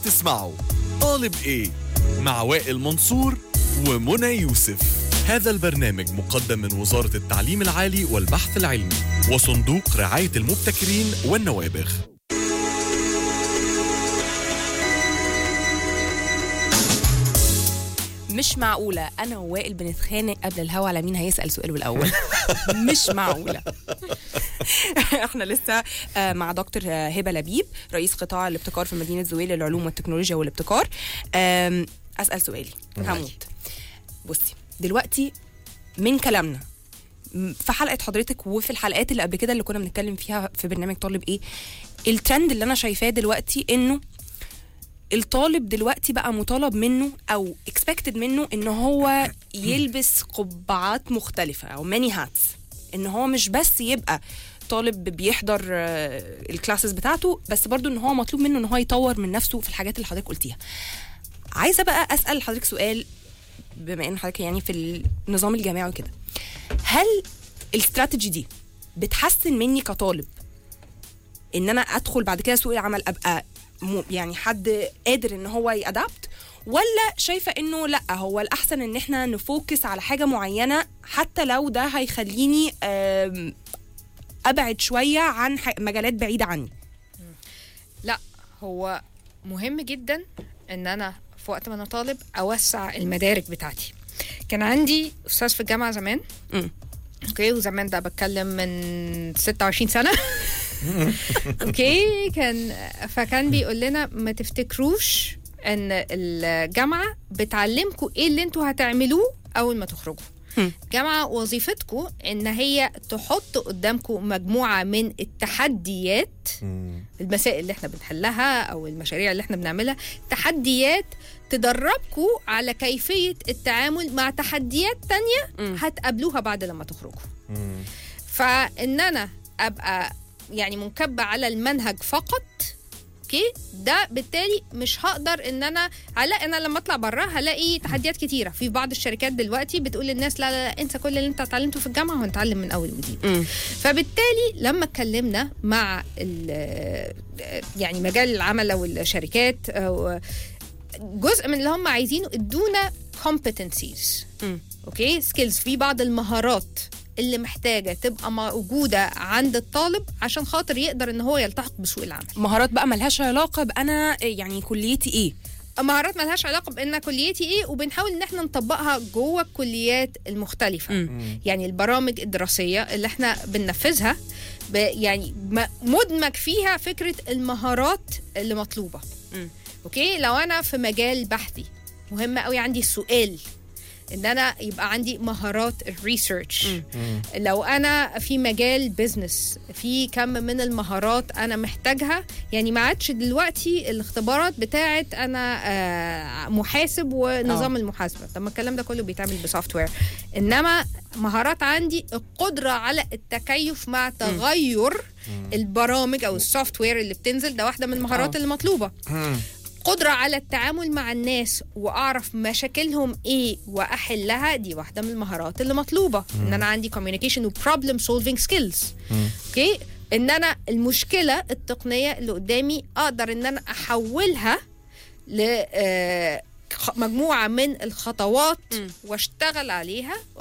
تسمعوا طالب ايه مع وائل منصور ومنى يوسف هذا البرنامج مقدم من وزارة التعليم العالي والبحث العلمي وصندوق رعاية المبتكرين والنوابغ مش معقولة أنا ووائل بنتخانق قبل الهوا على مين هيسأل سؤاله الأول مش معقولة احنا لسه آه، مع دكتور آه، هبة لبيب رئيس قطاع الابتكار في مدينة زويل للعلوم والتكنولوجيا والابتكار آم، أسأل سؤالي هموت بصي دلوقتي من كلامنا م- في حلقة حضرتك وفي الحلقات اللي قبل كده اللي كنا بنتكلم فيها في برنامج طالب ايه الترند اللي انا شايفاه دلوقتي انه الطالب دلوقتي بقى مطالب منه او expected منه ان هو يلبس قبعات مختلفة او ماني هاتس ان هو مش بس يبقى طالب بيحضر آه، الكلاسز بتاعته بس برضو ان هو مطلوب منه ان هو يطور من نفسه في الحاجات اللي حضرتك قلتيها عايزة بقى اسأل حضرتك سؤال بما ان حضرتك يعني في النظام الجامعي وكده هل الاستراتيجي دي بتحسن مني كطالب ان انا ادخل بعد كده سوق العمل ابقى م- يعني حد قادر ان هو يأدابت ولا شايفه انه لا هو الاحسن ان احنا نفوكس على حاجه معينه حتى لو ده هيخليني آم، ابعد شويه عن ح- مجالات بعيده عني لا هو مهم جدا ان انا في وقت ما انا طالب اوسع المدارك بتاعتي كان عندي استاذ في الجامعه زمان مم. اوكي وزمان ده بتكلم من 26 سنه اوكي كان فكان بيقول لنا ما تفتكروش ان الجامعه بتعلمكم ايه اللي انتوا هتعملوه اول ما تخرجوا هم. الجامعه وظيفتكم ان هي تحط قدامكم مجموعه من التحديات المسائل اللي احنا بنحلها او المشاريع اللي احنا بنعملها تحديات تدربكم على كيفيه التعامل مع تحديات تانية مم. هتقابلوها بعد لما تخرجوا فان انا ابقى يعني منكبه على المنهج فقط اوكي ده بالتالي مش هقدر ان انا هلاقي انا لما اطلع بره هلاقي تحديات كتيره في بعض الشركات دلوقتي بتقول للناس لا لا, لا انسى كل اللي انت اتعلمته في الجامعه وهنتعلم من اول وجديد مم. فبالتالي لما اتكلمنا مع ال- يعني مجال العمل او الشركات أو جزء من اللي هم عايزينه ادونا competencies مم. اوكي سكيلز في بعض المهارات اللي محتاجه تبقى موجوده عند الطالب عشان خاطر يقدر ان هو يلتحق بسوق العمل مهارات بقى ملهاش علاقه بانا يعني كليتي ايه مهارات ملهاش علاقه بان كليتي ايه وبنحاول ان احنا نطبقها جوه الكليات المختلفه مم. يعني البرامج الدراسيه اللي احنا بننفذها ب- يعني م- مدمج فيها فكره المهارات اللي مطلوبه مم. اوكي لو انا في مجال بحثي مهم قوي عندي السؤال ان انا يبقى عندي مهارات الريسيرش لو انا في مجال بزنس في كم من المهارات انا محتاجها يعني ما عادش دلوقتي الاختبارات بتاعت انا آه، محاسب ونظام آه. المحاسبه طب ما الكلام ده كله بيتعمل بسوفت وير انما مهارات عندي القدره على التكيف مع تغير البرامج او السوفت وير اللي بتنزل ده واحده من المهارات آه. اللي مطلوبه قدرة على التعامل مع الناس وأعرف مشاكلهم إيه وأحلها دي واحدة من المهارات اللي مطلوبة إن أنا عندي communication و problem solving skills أوكي إن أنا المشكلة التقنية اللي قدامي أقدر إن أنا أحولها ل آه، خ- مجموعة من الخطوات مم. واشتغل عليها